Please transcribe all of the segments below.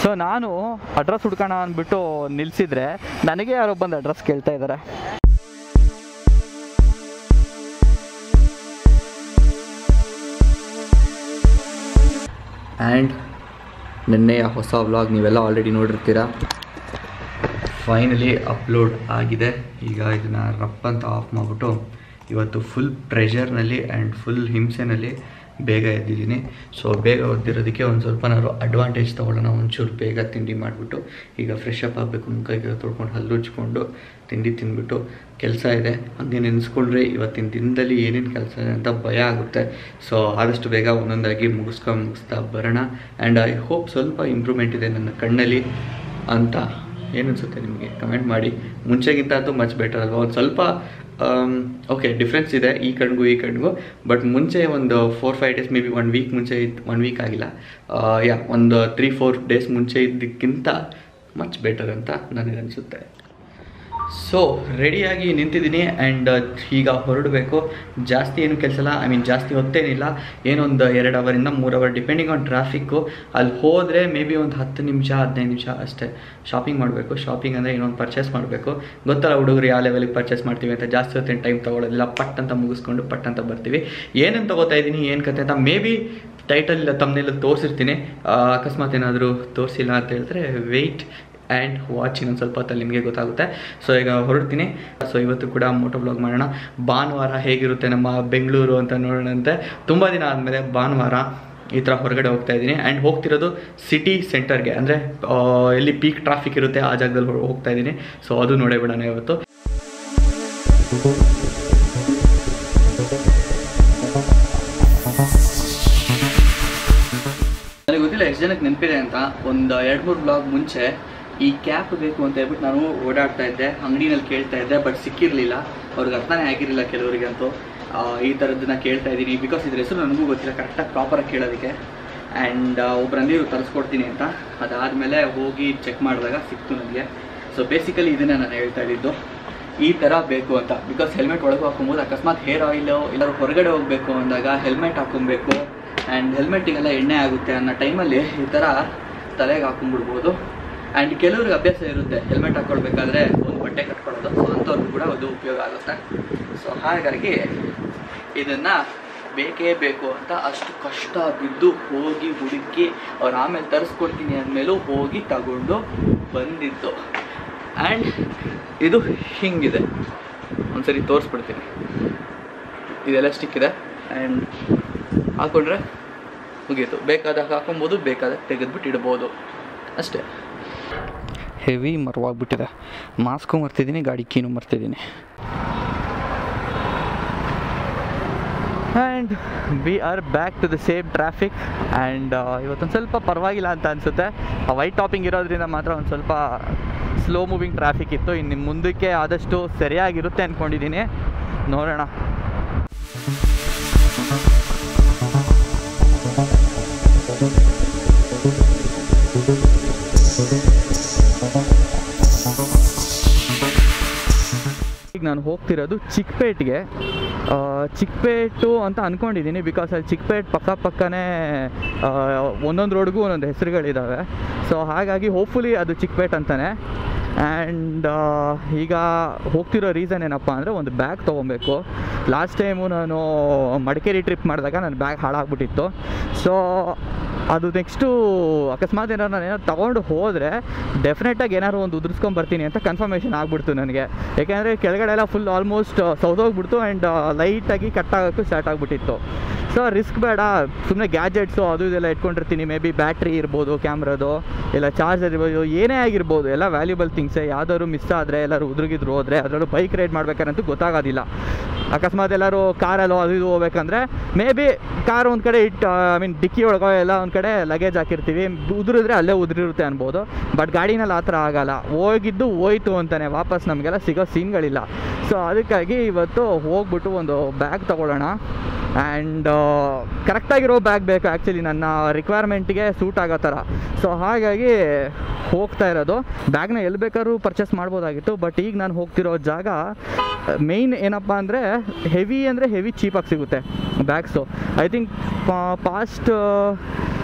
So ನಾನು address ಹುಡ್ಕೋಣ ಅಂದ್ಬಿಟ್ಟು ನಿಲ್ಲಿಸಿದ್ರೆ ನನಗೆ ಯಾರೋ ಬಂದು ಅಡ್ರೆಸ್ ಕೇಳ್ತಾ ಇದ್ದಾರೆ ಆ್ಯಂಡ್ ನಿನ್ನೆಯ ಹೊಸ ವ್ಲಾಗ್ ನೀವೆಲ್ಲ ಆಲ್ರೆಡಿ ನೋಡಿರ್ತೀರ ಫೈನಲಿ ಅಪ್ಲೋಡ್ ಆಗಿದೆ ಈಗ ಇದನ್ನು ರಪ್ ಅಂತ ಆಫ್ ಮಾಡಿಬಿಟ್ಟು ಇವತ್ತು ಫುಲ್ ಪ್ರೆಷರ್ನಲ್ಲಿ ಆ್ಯಂಡ್ ಫುಲ್ ಹಿಂಸೆನಲ್ಲಿ ಬೇಗ ಎದ್ದಿದ್ದೀನಿ ಸೊ ಬೇಗ ಓದಿರೋದಕ್ಕೆ ಒಂದು ಸ್ವಲ್ಪ ನಾನು ಅಡ್ವಾಂಟೇಜ್ ತೊಗೊಳ್ಳೋಣ ಒಂಚೂರು ಬೇಗ ತಿಂಡಿ ಮಾಡಿಬಿಟ್ಟು ಈಗ ಫ್ರೆಶ್ ಅಪ್ ಆಗಬೇಕು ಮುಖಕ್ಕೆ ತೊಳ್ಕೊಂಡು ಹಲ್ಲು ಉಜ್ಕೊಂಡು ತಿಂಡಿ ತಿಂದ್ಬಿಟ್ಟು ಕೆಲಸ ಇದೆ ಹಂಗೆ ನೆನೆಸ್ಕೊಂಡ್ರೆ ಇವತ್ತಿನ ದಿನದಲ್ಲಿ ಏನೇನು ಕೆಲಸ ಇದೆ ಅಂತ ಭಯ ಆಗುತ್ತೆ ಸೊ ಆದಷ್ಟು ಬೇಗ ಒಂದೊಂದಾಗಿ ಮುಗಿಸ್ಕೊಂಡು ಮುಗಿಸ್ತಾ ಬರೋಣ ಆ್ಯಂಡ್ ಐ ಹೋಪ್ ಸ್ವಲ್ಪ ಇಂಪ್ರೂವ್ಮೆಂಟ್ ಇದೆ ನನ್ನ ಕಣ್ಣಲ್ಲಿ ಅಂತ ಏನನ್ಸುತ್ತೆ ನಿಮಗೆ ಕಮೆಂಟ್ ಮಾಡಿ ಮುಂಚೆಗಿಂತ ಅಂತೂ ಮಚ್ ಬೆಟರ್ ಅಲ್ವಾ ಒಂದು ಸ್ವಲ್ಪ ಓಕೆ ಡಿಫ್ರೆನ್ಸ್ ಇದೆ ಈ ಕಣ್ಗೂ ಈ ಕಣ್ಗೂ ಬಟ್ ಮುಂಚೆ ಒಂದು four five days maybe one week ಮುಂಚೆ ಇತ್ತು ಒನ್ ವೀಕ್ ಆಗಿಲ್ಲ ಯಾ ಒಂದು ತ್ರೀ ಫೋರ್ ಡೇಸ್ ಮುಂಚೆ ಇದ್ದಕ್ಕಿಂತ ಮಚ್ ಬೆಟರ್ ಅಂತ ನನಗನ್ಸುತ್ತೆ ಸೊ ರೆಡಿಯಾಗಿ ನಿಂತಿದ್ದೀನಿ ಆ್ಯಂಡ್ ಈಗ ಹೊರಡಬೇಕು ಜಾಸ್ತಿ ಏನು ಕೆಲಸ ಇಲ್ಲ ಐ ಮೀನ್ ಜಾಸ್ತಿ ಹೊತ್ತೇನಿಲ್ಲ ಏನೊಂದು ಎರಡು ಅವರಿಂದ ಮೂರು ಅವರ್ ಡಿಪೆಂಡಿಂಗ್ ಆನ್ ಟ್ರಾಫಿಕ್ಕು ಅಲ್ಲಿ ಹೋದರೆ ಮೇ ಬಿ ಒಂದು ಹತ್ತು ನಿಮಿಷ ಹದಿನೈದು ನಿಮಿಷ ಅಷ್ಟೇ ಶಾಪಿಂಗ್ ಮಾಡಬೇಕು ಶಾಪಿಂಗ್ ಅಂದರೆ ಇನ್ನೊಂದು ಪರ್ಚೇಸ್ ಮಾಡಬೇಕು ಗೊತ್ತಲ್ಲ ಹುಡುಗರು ಯಾವ ಲೆವೆಲಿಗೆ ಪರ್ಚೇಸ್ ಮಾಡ್ತೀವಿ ಅಂತ ಜಾಸ್ತಿ ಹೊತ್ತಿನ ಟೈಮ್ ತೊಗೊಳೋದಿಲ್ಲ ಪಟ್ ಅಂತ ಮುಗಿಸ್ಕೊಂಡು ಪಟ್ ಅಂತ ಬರ್ತೀವಿ ಏನೇನು ತೊಗೋತಾ ಇದ್ದೀನಿ ಏನು ಕತೆ ಅಂತ ಮೇ ಬಿ ಟೈಟಲ್ ತಮ್ಮನೆಲ್ಲ ತೋರಿಸಿರ್ತೀನಿ ಅಕಸ್ಮಾತ್ ಏನಾದರೂ ತೋರಿಸಿಲ್ಲ ಅಂತ ಹೇಳಿದ್ರೆ ವೆಯ್ಟ್ ಆ್ಯಂಡ್ ವಾಚ್ ಇನ್ನೊಂದು ಸ್ವಲ್ಪ ಹೊತ್ತಲ್ಲಿ ನಿಮಗೆ ಗೊತ್ತಾಗುತ್ತೆ ಸೊ ಈಗ ಹೊರಡ್ತೀನಿ ಸೊ ಇವತ್ತು ಕೂಡ ಮೋಟೋ ಬ್ಲಾಗ್ ಮಾಡೋಣ ಭಾನುವಾರ ಹೇಗಿರುತ್ತೆ ನಮ್ಮ ಬೆಂಗಳೂರು ಅಂತ ನೋಡೋಣಂತೆ ತುಂಬ ದಿನ ಆದಮೇಲೆ ಭಾನುವಾರ ಈ ಥರ ಹೊರಗಡೆ ಹೋಗ್ತಾ ಇದ್ದೀನಿ ಆ್ಯಂಡ್ ಹೋಗ್ತಿರೋದು ಸಿಟಿ ಸೆಂಟರ್ಗೆ ಅಂದರೆ ಎಲ್ಲಿ ಪೀಕ್ ಟ್ರಾಫಿಕ್ ಇರುತ್ತೆ ಆ ಜಾಗದಲ್ಲಿ ಹೊ- ಹೋಗ್ತಾ ಇದ್ದೀನಿ ಸೊ ಅದು ನೋಡೇ ಬಿಡೋಣ ಇವತ್ತು ನನಗೆ ಗೊತ್ತಿಲ್ಲ ಎಷ್ಟು ಜನಕ್ಕೆ ನೆನಪಿದೆ ಅಂತ ಒಂದು ಎರಡು ಮೂರು ಬ್ಲಾಗ್ ಮುಂಚೆ ಈ ಕ್ಯಾಪ್ ಬೇಕು ಅಂತ ಹೇಳ್ಬಿಟ್ಟು ನಾನು ಓಡಾಡ್ತಾ ಇದ್ದೆ ಅಂಗಡಿನಲ್ಲಿ ಕೇಳ್ತಾ ಇದ್ದೆ ಬಟ್ ಸಿಕ್ಕಿರಲಿಲ್ಲ ಅವ್ರಿಗೆ ಅರ್ಥನೇ ಆಗಿರಲಿಲ್ಲ ಕೆಲವರಿಗೆ ಅಂತೂ ಆ, ಈ ಥರದ್ದನ್ನ ಕೇಳ್ತಾ ಇದ್ದೀನಿ ಬಿಕಾಸ್ ಇದ್ರ ಹೆಸರು ನನಗೂ ಗೊತ್ತಿಲ್ಲ ಕರೆಕ್ಟಾಗಿ ಪ್ರಾಪರಾಗಿ ಕೇಳೋದಕ್ಕೆ ಆ್ಯಂಡ್ ಒಬ್ರು ಅಂದಿರು ತರಿಸ್ಕೊಡ್ತೀನಿ ಅಂತ ಅದಾದಮೇಲೆ ಹೋಗಿ ಚೆಕ್ ಮಾಡಿದಾಗ ಸಿಕ್ತು ನನಗೆ ಸೊ ಬೇಸಿಕಲಿ ಇದನ್ನೇ ನಾನು ಹೇಳ್ತಾ ಇದ್ದಿದ್ದು ಈ ಥರ ಬೇಕು ಅಂತ ಬಿಕಾಸ್ ಹೆಲ್ಮೆಟ್ ಒಳಗೆ ಹಾಕೊಬೋದು ಅಕಸ್ಮಾತ್ ಹೇರ್ ಆಯಿಲು ಎಲ್ಲರೂ ಹೊರಗಡೆ ಹೋಗಬೇಕು ಅಂದಾಗ ಹೆಲ್ಮೆಟ್ ಹಾಕೊಬೇಕು ಆ್ಯಂಡ್ ಹೆಲ್ಮೆಟ್ಟಿಗೆಲ್ಲ ಎಣ್ಣೆ ಆಗುತ್ತೆ ಅನ್ನೋ ಟೈಮಲ್ಲಿ ಈ ಥರ ತಲೆಗೆ ಹಾಕೊಂಡ್ಬಿಡ್ಬೋದು ಆ್ಯಂಡ್ ಕೆಲವ್ರಿಗೆ ಅಭ್ಯಾಸ ಇರುತ್ತೆ ಹೆಲ್ಮೆಟ್ ಹಾಕ್ಕೊಳ್ಬೇಕಾದ್ರೆ ಒಂದು ಬಟ್ಟೆ ಕಟ್ಕೊಳ್ಳೋದು ಸೊ ಅಂಥವ್ರಿಗೂ ಕೂಡ ಅದು ಉಪಯೋಗ ಆಗುತ್ತೆ ಸೊ ಹಾಗಾಗಿ ಇದನ್ನು ಬೇಕೇ ಬೇಕು ಅಂತ ಅಷ್ಟು ಕಷ್ಟ ಬಿದ್ದು ಹೋಗಿ ಹುಡುಕಿ ಅವ್ರು ಆಮೇಲೆ ತರಿಸ್ಕೊಡ್ತೀನಿ ಅಂದಮೇಲೂ ಹೋಗಿ ತಗೊಂಡು ಬಂದಿದ್ದು ಆ್ಯಂಡ್ ಇದು ಹಿಂಗಿದೆ ಒಂದ್ಸರಿ ತೋರಿಸ್ಬಿಡ್ತೀನಿ ಇದೆಲ್ಲ ಸ್ಟಿಕ್ ಇದೆ ಆ್ಯಂಡ್ ಹಾಕೊಂಡ್ರೆ ಮುಗೀತು ಬೇಕಾದಾಗ ಹಾಕೊಬೋದು ಬೇಕಾದಾಗ ತೆಗೆದ್ಬಿಟ್ಟು ಇಡ್ಬೋದು ಅಷ್ಟೇ ಹೆವಿ ಮರವಾಗ್ಬಿಟ್ಟಿದೆ ಮಾಸ್ಕು ಮರ್ತಿದ್ದೀನಿ ಗಾಡಿ ಕೀನು ಮರ್ತಿದ್ದೀನಿ and we are back to the same traffic and ಇವತ್ತೊಂದು ಸ್ವಲ್ಪ ಪರವಾಗಿಲ್ಲ ಅಂತ ಅನಿಸುತ್ತೆ ಆ ವೈಟ್ ಟಾಪಿಂಗ್ ಇರೋದ್ರಿಂದ ಮಾತ್ರ ಒಂದು ಸ್ವಲ್ಪ ಸ್ಲೋ ಮೂವಿಂಗ್ ಟ್ರಾಫಿಕ್ ಇತ್ತು ಇನ್ನು ಮುಂದಕ್ಕೆ ಆದಷ್ಟು ಸರಿಯಾಗಿರುತ್ತೆ ಅಂದ್ಕೊಂಡಿದ್ದೀನಿ ನೋಡೋಣ ಈಗ ನಾನು ಹೋಗ್ತಿರೋದು ಚಿಕ್ಕಪೇಟ್ಗೆ ಆ, ಚಿಕ್ಕಪೇಟು ಅಂತ ಅಂದ್ಕೊಂಡಿದ್ದೀನಿ ಬಿಕಾಸ್ ಅಲ್ಲಿ ಚಿಕ್ಕಪೇಟ್ ಪಕ್ಕ ಪಕ್ಕನೇ ಆ, ಒಂದೊಂದು ರೋಡ್ಗೂ ಒಂದೊಂದು ಹೆಸರುಗಳಿದ್ದಾವೆ ಸೊ ಹಾಗಾಗಿ ಹೋಪ್ಫುಲಿ ಅದು ಚಿಕ್ಕಪೇಟ್ ಅಂತಾನೆ ಆ್ಯಂಡ್ ಈಗ ಹೋಗ್ತಿರೋ ರೀಸನ್ ಏನಪ್ಪ ಅಂದರೆ ಒಂದು ಬ್ಯಾಗ್ ತೊಗೊಬೇಕು ಲಾಸ್ಟ್ ಟೈಮು ನಾನು ಮಡಿಕೇರಿ ಟ್ರಿಪ್ ಮಾಡಿದಾಗ ನನ್ನ ಬ್ಯಾಗ್ ಹಾಳಾಗ್ಬಿಟ್ಟಿತ್ತು ಸೊ ಅದು ನೆಕ್ಸ್ಟು ಅಕಸ್ಮಾತ್ ಏನಾದ್ರು ನಾನು ಏನಾದ್ರು ತೊಗೊಂಡು ಹೋದರೆ ಡೆಫಿನೆಟಾಗಿ ಏನಾದ್ರು ಒಂದು ಉದುರಿಸ್ಕೊಂಡು ಬರ್ತೀನಿ ಅಂತ ಕನ್ಫರ್ಮೇಷನ್ ಆಗ್ಬಿಡ್ತು ನನಗೆ ಯಾಕೆಂದರೆ ಕೆಳಗಡೆ ಎಲ್ಲ ಫುಲ್ ಆಲ್ಮೋಸ್ಟ್ ಸೌದೋಗ್ಬಿಡ್ತು ಆ್ಯಂಡ್ ಲೈಟಾಗಿ ಕಟ್ ಆಗೋಕ್ಕೂ ಸ್ಟಾರ್ಟ್ ಆಗಿಬಿಟ್ಟಿತ್ತು ಸೊ ರಿಸ್ಕ್ ಬೇಡ ಸುಮ್ಮನೆ ಗ್ಯಾಜೆಟ್ಸು ಅದು ಇದೆಲ್ಲ ಇಟ್ಕೊಂಡಿರ್ತೀನಿ ಮೇ ಬಿ ಬ್ಯಾಟ್ರಿ ಇರ್ಬೋದು ಕ್ಯಾಮ್ರದು ಇಲ್ಲ ಚಾರ್ಜರ್ ಇರ್ಬೋದು ಏನೇ ಆಗಿರ್ಬೋದು ಎಲ್ಲ ವ್ಯಾಲ್ಯೂಬಲ್ ಥಿಂಗ್ಸೇ ಯಾವ್ದಾದ್ರು ಮಿಸ್ ಆದರೆ ಎಲ್ಲರೂ ಉದುರುಗಿದ್ರು ಹೋದರೆ ಅದರಲ್ಲೂ ಬೈಕ್ ರೈಡ್ ಮಾಡ್ಬೇಕಂತೂ ಗೊತ್ತಾಗೋದಿಲ್ಲ ಅಕಸ್ಮಾತ್ ಎಲ್ಲರೂ ಕಾರಲ್ಲೋ ಅದು ಇದು ಹೋಗ್ಬೇಕಂದ್ರೆ ಮೇ ಬಿ ಕಾರ್ ಒಂದು ಕಡೆ ಇಟ್ಟು ಐ ಮೀನ್ ಡಿಕ್ಕಿ ಒಳಗೋ ಎಲ್ಲ ಒಂದು ಕಡೆ ಲಗೇಜ್ ಹಾಕಿರ್ತೀವಿ ಉದುರಿದ್ರೆ ಅಲ್ಲೇ ಉದುರಿರುತ್ತೆ ಅನ್ಬೋದು ಬಟ್ ಗಾಡಿನಲ್ಲಿ ಆ ಥರ ಆಗಲ್ಲ ಹೋಗಿದ್ದು ಹೋಯ್ತು ಅಂತಾನೆ ವಾಪಸ್ ನಮಗೆಲ್ಲ ಸಿಗೋ ಸೀನ್ಗಳಿಲ್ಲ ಸೊ ಅದಕ್ಕಾಗಿ ಇವತ್ತು ಹೋಗ್ಬಿಟ್ಟು ಒಂದು ಬ್ಯಾಗ್ ತೊಗೊಳ್ಳೋಣ ಆ್ಯಂಡ್ ಕರೆಕ್ಟಾಗಿರೋ ಬ್ಯಾಗ್ ಬೇಕು ಆ್ಯಕ್ಚುಲಿ ನನ್ನ ರಿಕ್ವೈರ್ಮೆಂಟ್ಗೆ ಸೂಟ್ ಆಗೋ ಥರ ಸೊ ಹಾಗಾಗಿ ಹೋಗ್ತಾ ಇರೋದು ಬ್ಯಾಗ್ನ ಎಲ್ಲಿ ಬೇಕಾದ್ರೂ ಪರ್ಚೇಸ್ ಮಾಡ್ಬೋದಾಗಿತ್ತು ಬಟ್ ಈಗ ನಾನು ಹೋಗ್ತಿರೋ ಜಾಗ ಮೇಯ್ನ್ ಏನಪ್ಪ ಅಂದರೆ ಹೆವಿ ಅಂದರೆ ಹೆವಿ ಚೀಪಾಗಿ ಸಿಗುತ್ತೆ bags I think past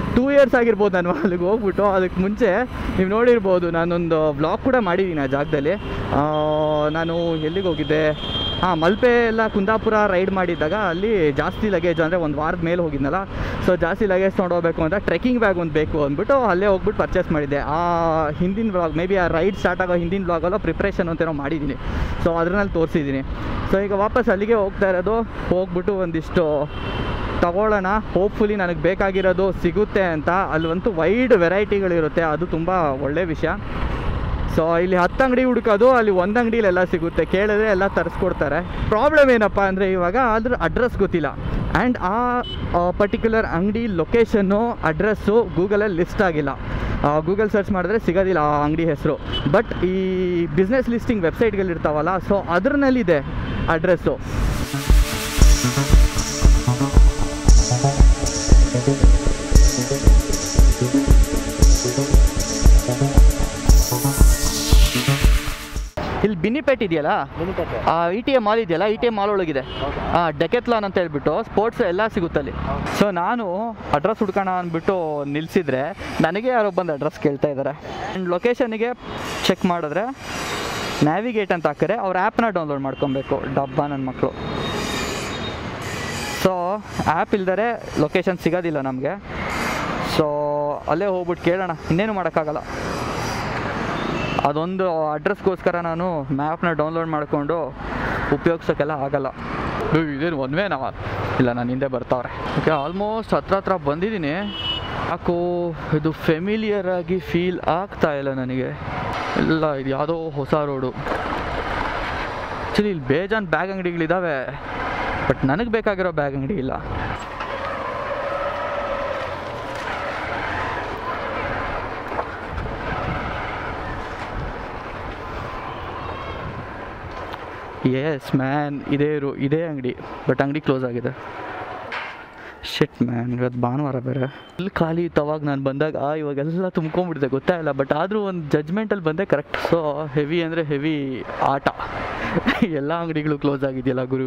two years ಆಗಿರ್ಬೋದು ನಾನು ಅಲ್ಲಿಗೆ ಹೋಗ್ಬಿಟ್ಟು ಅದಕ್ಕೆ ಮುಂಚೆ ನೀವು ನೋಡಿರ್ಬೋದು ನಾನೊಂದು ವ್ಲಾಗ್ ಕೂಡ ಮಾಡಿದ್ದೀನಿ ಆ ಜಾಗದಲ್ಲಿ ಆ, ನಾನು ಎಲ್ಲಿಗೆ ಹೋಗಿದ್ದೆ ಹಾಂ ಮಲ್ಪೆ ಎಲ್ಲ ಕುಂದಾಪುರ ರೈಡ್ ಮಾಡಿದ್ದಾಗ ಅಲ್ಲಿ ಜಾಸ್ತಿ ಲಗೇಜ್ ಅಂದರೆ ಒಂದು ವಾರದ ಮೇಲೆ ಹೋಗಿದ್ನಲ್ಲ ಸೊ ಜಾಸ್ತಿ ಲಗೇಜ್ ತೊಗೊಂಡೋಗ್ಬೇಕು ಅಂತ ಟ್ರೆಕ್ಕಿಂಗ್ ಬ್ಯಾಗ್ ಒಂದು ಬೇಕು ಅಂದ್ಬಿಟ್ಟು ಅಲ್ಲೇ ಹೋಗ್ಬಿಟ್ಟು ಪರ್ಚೇಸ್ ಮಾಡಿದ್ದೆ ಆ ಹಿಂದಿನ ವ್ಲಾಗ್ ಮೇ ಬಿ ಆ ರೈಡ್ ಸ್ಟಾರ್ಟ್ ಆಗೋ ಹಿಂದಿನ ವ್ಲಾಗಲ್ಲ ಪ್ರಿಪ್ರೇಷನ್ ಅಂತೇನೋ ಮಾಡಿದ್ದೀನಿ ಸೊ ಅದ್ರಲ್ಲಿ ತೋರಿಸಿದ್ದೀನಿ ಸೊ ಈಗ ವಾಪಸ್ ಅಲ್ಲಿಗೆ ಹೋಗ್ತಾ ಇರೋದು ಹೋಗ್ಬಿಟ್ಟು ಒಂದಿಷ್ಟು ತಗೊಳ್ಳೋಣ ಹೋಪ್ಫುಲಿ ನನಗೆ ಬೇಕಾಗಿರೋದು ಸಿಗುತ್ತೆ ಅಂತ ಅಲ್ಲಂತೂ ವೈಡ್ ವೆರೈಟಿಗಳಿರುತ್ತೆ ಅದು ತುಂಬ ಒಳ್ಳೆಯ ವಿಷಯ ಸೊ ಇಲ್ಲಿ ಹತ್ತು ಅಂಗಡಿ ಹುಡುಕೋದು ಅಲ್ಲಿ ಒಂದು ಅಂಗಡಿಲಿ ಎಲ್ಲ ಸಿಗುತ್ತೆ ಕೇಳಿದ್ರೆ ಎಲ್ಲ ತರಿಸ್ಕೊಡ್ತಾರೆ ಪ್ರಾಬ್ಲಮ್ ಏನಪ್ಪ ಅಂದರೆ ಇವಾಗ ಅದ್ರ ಅಡ್ರೆಸ್ ಗೊತ್ತಿಲ್ಲ ಆ್ಯಂಡ್ ಆ ಪರ್ಟಿಕ್ಯುಲರ್ ಅಂಗಡಿ ಲೊಕೇಶನ್ನು ಅಡ್ರೆಸ್ಸು ಗೂಗಲಲ್ಲಿ ಲಿಸ್ಟ್ ಆಗಿಲ್ಲ ಗೂಗಲ್ ಸರ್ಚ್ ಮಾಡಿದ್ರೆ ಸಿಗೋದಿಲ್ಲ ಆ ಅಂಗಡಿ ಹೆಸರು ಬಟ್ ಈ ಬಿಸ್ನೆಸ್ ಲಿಸ್ಟಿಂಗ್ ವೆಬ್ಸೈಟ್ಗಳಿರ್ತಾವಲ್ಲ ಸೊ ಅದ್ರಲ್ಲಿದೆ ಅಡ್ರೆಸ್ಸು ಇಲ್ಲಿ ಬಿನ್ನಿಪೇಟ್ ಇದೆಯಲ್ಲ ಆ ಇ ಟಿ ಎಮ್ ಮಾಲ್ ಇದೆಯಲ್ಲ ಇ ಟಿ ಎಮ್ ಮಾಲ್ ಒಳಗಿದೆ ಆ ಡೆಕೆತ್ಲಾನ್ ಅಂತ ಹೇಳ್ಬಿಟ್ಟು ಸ್ಪೋರ್ಟ್ಸ್ ಎಲ್ಲ ಸಿಗುತ್ತಲ್ಲಿ ಸೊ ನಾನು ಅಡ್ರೆಸ್ ಹುಡ್ಕೋಣ ಅಂದ್ಬಿಟ್ಟು ನಿಲ್ಲಿಸಿದ್ರೆ ನನಗೆ ಯಾರೋ ಬಂದು ಅಡ್ರೆಸ್ ಕೇಳ್ತಾ ಇದ್ದಾರೆ ಆ್ಯಂಡ್ ಲೊಕೇಶನಿಗೆ ಚೆಕ್ ಮಾಡಿದ್ರೆ ನ್ಯಾವಿಗೇಟ್ ಅಂತ ಹಾಕಿದ್ರೆ ಅವ್ರ ಆ್ಯಪ್ನ ಡೌನ್ಲೋಡ್ ಮಾಡ್ಕೊಬೇಕು ಡಬ್ಬ ನನ್ನ ಮಕ್ಕಳು ಸೊ ಆ್ಯಪ್ ಇಲ್ದರೆ ಲೊಕೇಶನ್ ಸಿಗೋದಿಲ್ಲ ನಮಗೆ ಸೊ ಅಲ್ಲೇ ಹೋಗ್ಬಿಟ್ಟು ಕೇಳೋಣ ಇನ್ನೇನು ಮಾಡೋಕ್ಕಾಗಲ್ಲ ಅದೊಂದು ಅಡ್ರೆಸ್ಗೋಸ್ಕರ ನಾನು ಮ್ಯಾಪ್ನ ಡೌನ್ಲೋಡ್ ಮಾಡಿಕೊಂಡು ಉಪಯೋಗ್ಸೋಕ್ಕೆಲ್ಲ ಆಗಲ್ಲ ಏಯ್, ಇದೇನು ಒನ್ವೇ ನಾವ ಇಲ್ಲ ನಾನು ಹಿಂದೆ ಬರ್ತಾವ್ರೆ ಓಕೆ ಆಲ್ಮೋಸ್ಟ್ ಹತ್ರ ಹತ್ರ ಬಂದಿದ್ದೀನಿ ಯಾಕೋ ಇದು ಫೆಮಿಲಿಯರ್ ಆಗಿ ಫೀಲ್ ಆಗ್ತಾ ಇಲ್ಲ ನನಗೆ ಇಲ್ಲ ಇದು ಯಾವುದೋ ಹೊಸ ರೋಡು ಆ್ಯಕ್ಚುಲಿ ಇಲ್ಲಿ ಬೇಜಾನ್ ಬ್ಯಾಗ್ ಅಂಗಡಿಗಳಿದ್ದಾವೆ ಬಟ್ ನನಗೆ ಬೇಕಾಗಿರೋ ಬ್ಯಾಗ್ ಅಂಗಡಿ ಇಲ್ಲ ಎಸ್ ಮ್ಯಾನ್ ಇದೇ ರು ಇದೇ ಅಂಗಡಿ ಬಟ್ ಅಂಗಡಿ ಕ್ಲೋಸ್ ಆಗಿದೆ ಶಿಟ್ ಮ್ಯಾನ್ ಇವತ್ತು ಭಾನುವಾರ ಬೇರೆ ಇಲ್ಲಿ ಖಾಲಿ ಇತ್ತು ಅವಾಗ ನಾನು ಬಂದಾಗ ಇವಾಗೆಲ್ಲ ತುಂಬ್ಕೊಂಡ್ಬಿಟ್ಟಿದೆ ಗೊತ್ತಾಯಿಲ್ಲ ಬಟ್ ಆದರೂ ಒಂದು ಜಜ್ಮೆಂಟಲ್ಲಿ ಬಂದೆ ಕರೆಕ್ಟ್ ಸೊ ಹೆವಿ ಅಂದರೆ ಹೆವಿ ಆಟ ಎಲ್ಲ ಅಂಗಡಿಗಳು ಕ್ಲೋಸ್ ಆಗಿದೆಯಲ್ಲ ಗುರು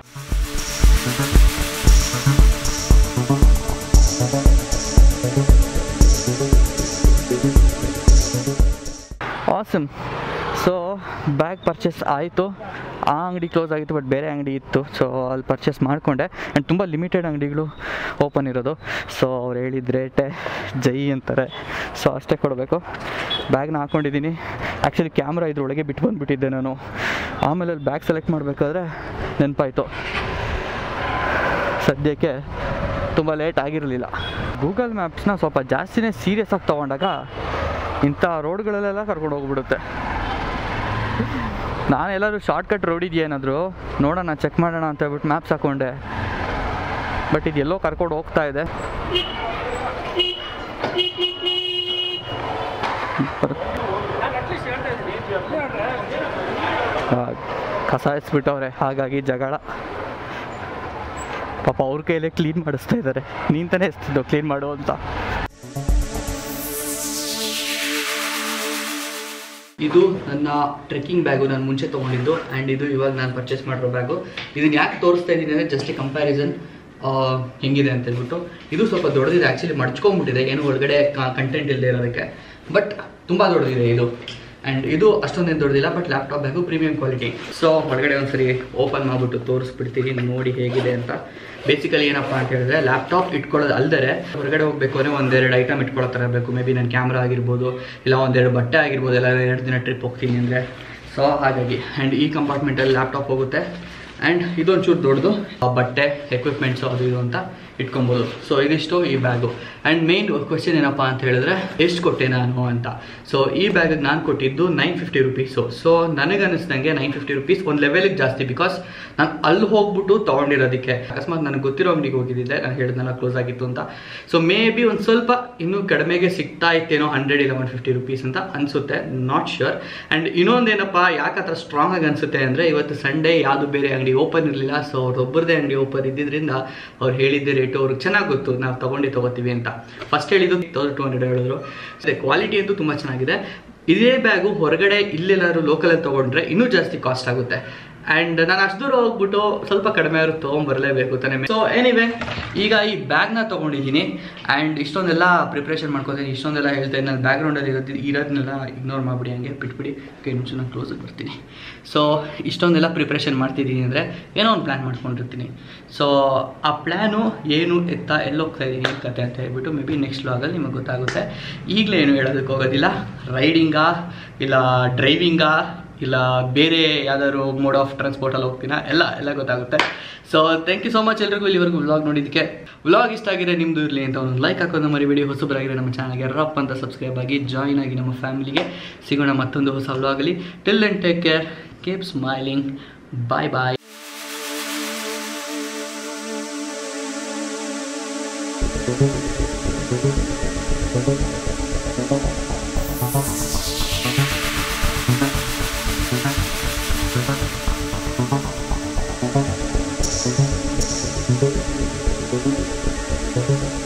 ಆಸಮ್ ಸೊ ಬ್ಯಾಗ್ ಪರ್ಚೇಸ್ ಆಯಿತು ಆ ಅಂಗಡಿ ಕ್ಲೋಸ್ ಆಗಿತ್ತು ಬಟ್ ಬೇರೆ ಅಂಗಡಿ ಇತ್ತು ಸೊ ಅಲ್ಲಿ ಪರ್ಚೇಸ್ ಮಾಡಿಕೊಂಡೆ ಆ್ಯಂಡ್ ತುಂಬ ಲಿಮಿಟೆಡ್ ಅಂಗಡಿಗಳು ಓಪನ್ ಇರೋದು ಸೊ ಅವ್ರು ಹೇಳಿದ ರೇಟೆ ಜೈ ಅಂತಾರೆ ಸೊ ಅಷ್ಟೇ ಕೊಡಬೇಕು ಬ್ಯಾಗ್ನ ಹಾಕ್ಕೊಂಡಿದ್ದೀನಿ ಆ್ಯಕ್ಚುಲಿ ಕ್ಯಾಮ್ರಾ ಇದ್ರೊಳಗೆ ಬಿಟ್ಟು ಬಂದುಬಿಟ್ಟಿದ್ದೆ ನಾನು ಆಮೇಲೆ ಅಲ್ಲಿ ಬ್ಯಾಗ್ ಸೆಲೆಕ್ಟ್ ಮಾಡಬೇಕಾದ್ರೆ ನೆನಪಾಯಿತು ಸದ್ಯಕ್ಕೆ ತುಂಬ ಲೇಟ್ ಆಗಿರಲಿಲ್ಲ ಗೂಗಲ್ ಮ್ಯಾಪ್ಸ್ನ ಸ್ವಲ್ಪ ಜಾಸ್ತಿನೇ ಸೀರಿಯಸ್ ಆಗಿ ತೊಗೊಂಡಾಗ ಇಂಥ ರೋಡ್ಗಳಲ್ಲೆಲ್ಲ ಕರ್ಕೊಂಡು ಹೋಗ್ಬಿಡುತ್ತೆ ನಾನೆಲ್ಲರೂ ಶಾರ್ಟ್ಕಟ್ ರೋಡ್ ಇದೆಯೇನಾದರೂ ನೋಡೋಣ ಚೆಕ್ ಮಾಡೋಣ ಅಂತ ಹೇಳ್ಬಿಟ್ಟು ಮ್ಯಾಪ್ಸ್ ಹಾಕೊಂಡೆ ಬಟ್ ಇದು ಎಲ್ಲೋ ಕರ್ಕೊಂಡು ಹೋಗ್ತಾ ಇದೆ ಆ, ಕಸ ಎಸ್ಬಿಟ್ಟವ್ರೆ ಹಾಗಾಗಿ ಜಗಳ ಪಾಪ ಅವ್ರ ಕೈಯಲ್ಲೇ ಕ್ಲೀನ್ ಮಾಡಿಸ್ತಾ ಇದ್ದಾರೆ ನೀನ್ ತಾನೇ ಎಸ್ತಿದ್ದು ಕ್ಲೀನ್ ಮಾಡು ಅಂತ ಇದು ನನ್ನ ಟ್ರೆಕ್ಕಿಂಗ್ ಬ್ಯಾಗು ನಾನು ಮುಂಚೆ ತೊಗೊಂಡಿದ್ದು ಆ್ಯಂಡ್ ಇದು ಇವಾಗ ನಾನು ಪರ್ಚೇಸ್ ಮಾಡಿರೋ ಬ್ಯಾಗು ಇದನ್ನ ಯಾಕೆ ತೋರಿಸ್ತಾ ಇದ್ದೀನಿ ಅಂದರೆ ಜಸ್ಟ್ ಕಂಪ್ಯಾರಿಸನ್ ಹೆಂಗಿದೆ ಅಂತ ಹೇಳ್ಬಿಟ್ಟು ಇದು ಸ್ವಲ್ಪ ದೊಡ್ಡದಿದೆ ಆ್ಯಕ್ಚುಲಿ ಮಡ್ಚ್ಕೊಂಡ್ಬಿಟ್ಟಿದೆ ಏನು ಒಳಗಡೆ ಕಂಟೆಂಟ್ ಇಲ್ಲದೆ ಇರೋದಕ್ಕೆ ಬಟ್ ತುಂಬ ದೊಡ್ಡದಿದೆ ಇದು ಆ್ಯಂಡ್ ಇದು ಅಷ್ಟೊಂದೇನು ದೊಡ್ಡದಿಲ್ಲ but laptop bag premium quality so ಹೊರಗಡೆ ಒಂದ್ಸರಿ ಓಪನ್ ಮಾಡಿಬಿಟ್ಟು ತೋರಿಸ್ಬಿಡ್ತೀನಿ ನೋಡಿ ಹೇಗಿದೆ ಅಂತ ಬೇಸಿಕಲಿ ಏನಪ್ಪ ಅಂತ ಹೇಳಿದ್ರೆ ಲ್ಯಾಪ್ಟಾಪ್ ಇಟ್ಕೊಳ್ಳೋದು ಅಲ್ದರೆ ಹೊರಗಡೆ ಹೋಗಬೇಕು ಅಂದರೆ ಒಂದೆರಡು ಐಟಮ್ ಇಟ್ಕೊಳ್ಳೋ ಥರ ಬೇಕು ಮೇ ಬಿ ನನ್ನ ಕ್ಯಾಮ್ರಾ ಆಗಿರ್ಬೋದು ಇಲ್ಲ ಒಂದೆರಡು ಬಟ್ಟೆ ಆಗಿರ್ಬೋದು ಎಲ್ಲ ಎರಡು ದಿನ ಟ್ರಿಪ್ ಹೋಗ್ತೀನಿ ಅಂದರೆ ಸೊ ಹಾಗಾಗಿ ಆ್ಯಂಡ್ ಈ ಕಂಪಾರ್ಟ್ಮೆಂಟಲ್ಲಿ ಲ್ಯಾಪ್ಟಾಪ್ ಹೋಗುತ್ತೆ ಆ್ಯಂಡ್ ಇದೊಂಚೂರು ದೊಡ್ಡದು ಆ ಬಟ್ಟೆ ಎಕ್ವಿಪ್ಮೆಂಟ್ಸು ಅದು ಇದು ಅಂತ ಇಟ್ಕೊಬೋದು ಸೊ ಇದಿಷ್ಟು ಈ ಬ್ಯಾಗು ಆ್ಯಂಡ್ ಮೇನ್ ಕ್ವಶನ್ ಏನಪ್ಪ ಅಂತ ಹೇಳಿದ್ರೆ ಎಷ್ಟು ಕೊಟ್ಟೆ ನಾನು ಅಂತ ಸೊ ಈ ಬ್ಯಾಗಿಗೆ ನಾನು ಕೊಟ್ಟಿದ್ದು ನೈನ್ ಫಿಫ್ಟಿ ರುಪೀಸು ಸೊ ನನಗೆ ಅನ್ನಿಸ್ದಂಗೆ ನೈನ್ ಫಿಫ್ಟಿ ರುಪೀಸ್ ಒಂದು ಲೆವೆಲಿಗೆ ಜಾಸ್ತಿ ಬಿಕಾಸ್ ನಾನು ಅಲ್ಲಿ ಹೋಗ್ಬಿಟ್ಟು ತೊಗೊಂಡಿರೋದಕ್ಕೆ ಅಕಸ್ಮಾತ್ ನನಗೆ ಗೊತ್ತಿರೋ ಅಂಗಡಿಗೆ ಹೋಗಿದ್ದಿದ್ದೆ ನಾನು ಹೇಳಿದ್ನಲ್ಲ ಕ್ಲೋಸ್ ಆಗಿತ್ತು ಅಂತ ಸೊ ಮೇ ಬಿ ಒಂದು ಸ್ವಲ್ಪ ಇನ್ನೂ ಕಡಿಮೆಗೆ ಸಿಗ್ತಾ ಇತ್ತೇನೋ ಹಂಡ್ರೆಡ್ ಇಲ್ಲ ಒನ್ ಫಿಫ್ಟಿ ರುಪೀಸ್ ಅಂತ ಅನಿಸುತ್ತೆ ನಾಟ್ ಶ್ಯೂರ್ ಆ್ಯಂಡ್ ಇನ್ನೊಂದೇನಪ್ಪ ಯಾಕೆ ಆ ಥರ ಸ್ಟ್ರಾಂಗ್ ಆಗಿ ಅನಿಸುತ್ತೆ ಅಂದರೆ ಇವತ್ತು ಸಂಡೇ ಯಾವುದು ಬೇರೆ ಅಂಗಡಿ ಓಪನ್ ಇರಲಿಲ್ಲ ಸೊ ಅವ್ರೊಬ್ಬರದೇ ಅಂಗಡಿ ಓಪನ್ ಇದ್ದಿದ್ದರಿಂದ ಅವ್ರು ಹೇಳಿದ್ದೆ ರೇಟು ಅವ್ರಿಗೆ ಚೆನ್ನಾಗಿ ಗೊತ್ತು ನಾವು ತೊಗೊಂಡು ತೊಗೋತೀವಿ ಅಂತ ಫಸ್ಟ್ ಹೇಳಿದ್ದು ತೌಸಂಡ್ ಟು ಹಂಡ್ರೆಡ್ ಹೇಳಿದ್ರು ಅದೇ ಕ್ವಾಲಿಟಿ ಅಂತೂ ತುಂಬ ಚೆನ್ನಾಗಿದೆ ಇದೇ ಬ್ಯಾಗು ಹೊರಗಡೆ ಇಲ್ಲೆಲ್ಲಾದ್ರು ಲೋಕಲಲ್ಲಿ ತೊಗೊಂಡ್ರೆ ಇನ್ನೂ ಜಾಸ್ತಿ ಕಾಸ್ಟ್ ಆಗುತ್ತೆ ಆ್ಯಂಡ್ ನಾನು ಅಷ್ಟು ದೂರ ಹೋಗ್ಬಿಟ್ಟು ಸ್ವಲ್ಪ ಕಡಿಮೆ ಆದ್ರೂ ತೊಗೊಂಬರಲೇಬೇಕು ತಾನೇ ಸೊ ಎನಿವೆ ಈಗ ಈ ಬ್ಯಾಗ್ನ ತೊಗೊಂಡಿದ್ದೀನಿ ಆ್ಯಂಡ್ ಇಷ್ಟೊಂದೆಲ್ಲ ಪ್ರಿಪ್ರೇಷನ್ ಮಾಡ್ಕೊತೀನಿ ಇಷ್ಟೊಂದೆಲ್ಲ ಹೇಳ್ತೇನೆ ನಾನು ಬ್ಯಾಕ್ಗ್ರೌಂಡಲ್ಲಿ ಇರೋದು ಇರೋದನ್ನೆಲ್ಲ ಇಗ್ನೋರ್ ಮಾಡಿಬಿಡಿ ಹಂಗೆ ಬಿಟ್ಬಿಡಿ ಕೈ ಮುಂಚೆ ನಾನು ಕ್ಲೋಸಿಗೆ ಬರ್ತೀನಿ ಸೊ ಇಷ್ಟೊಂದೆಲ್ಲ ಪ್ರಿಪ್ರೇಷನ್ ಮಾಡ್ತಿದ್ದೀನಿ ಅಂದರೆ ಏನೋ ಒಂದು ಪ್ಲ್ಯಾನ್ ಮಾಡ್ಕೊಂಡಿರ್ತೀನಿ ಸೊ ಆ ಪ್ಲ್ಯಾನು ಏನು ಎತ್ತ ಎಲ್ಲೋಗ್ತಾ ಇದ್ದೀನಿ ಏನು ಕತೆ ಅಂತ ಹೇಳ್ಬಿಟ್ಟು ಮೇ ಬಿ ನೆಕ್ಸ್ಟ್ ಲಾಗಲ್ಲಿ ನಿಮಗೆ ಗೊತ್ತಾಗುತ್ತೆ ಈಗಲೇ ಏನು ಹೇಳೋದಕ್ಕೆ ಹೋಗೋದಿಲ್ಲ ರೈಡಿಂಗಾ ಇಲ್ಲ ಡ್ರೈವಿಂಗಾ ಇಲ್ಲ ಬೇರೆ ಯಾವ್ದಾದ್ರು ಮೋಡ್ ಆಫ್ ಟ್ರಾನ್ಸ್ಪೋರ್ಟಲ್ಲಿ ಹೋಗ್ತೀನ ಎಲ್ಲ ಎಲ್ಲ ಗೊತ್ತಾಗುತ್ತೆ so thank you so much ಎಲ್ರಿಗೂ ಇಲ್ಲಿವರೆಗೂ ವ್ಲಾಗ್ ನೋಡಿದ್ದಕ್ಕೆ ವ್ಲಾಗ್ ಇಷ್ಟ ಆಗಿದೆ ನಿಮ್ಮದು ಇರಲಿ ಅಂತ ಒಂದು ಲೈಕ್ ಹಾಕೋದು ಮರಿಬೇಡಿ ಹೊಸಬರಾಗಿರೋ ನಮ್ಮ ಚಾನಲ್ಗೆ ರಪ್ ಅಂತ ಸಬ್ಸ್ಕ್ರೈಬ್ ಆಗಿ ಜಾಯಿನ್ ಆಗಿ ನಮ್ಮ ಫ್ಯಾಮಿಲಿಗೆ ಸಿಗೋಣ ಮತ್ತೊಂದು ಹೊಸ ವ್ಲಾಗಲ್ಲಿ till and take care keep smiling bye bye Thank you.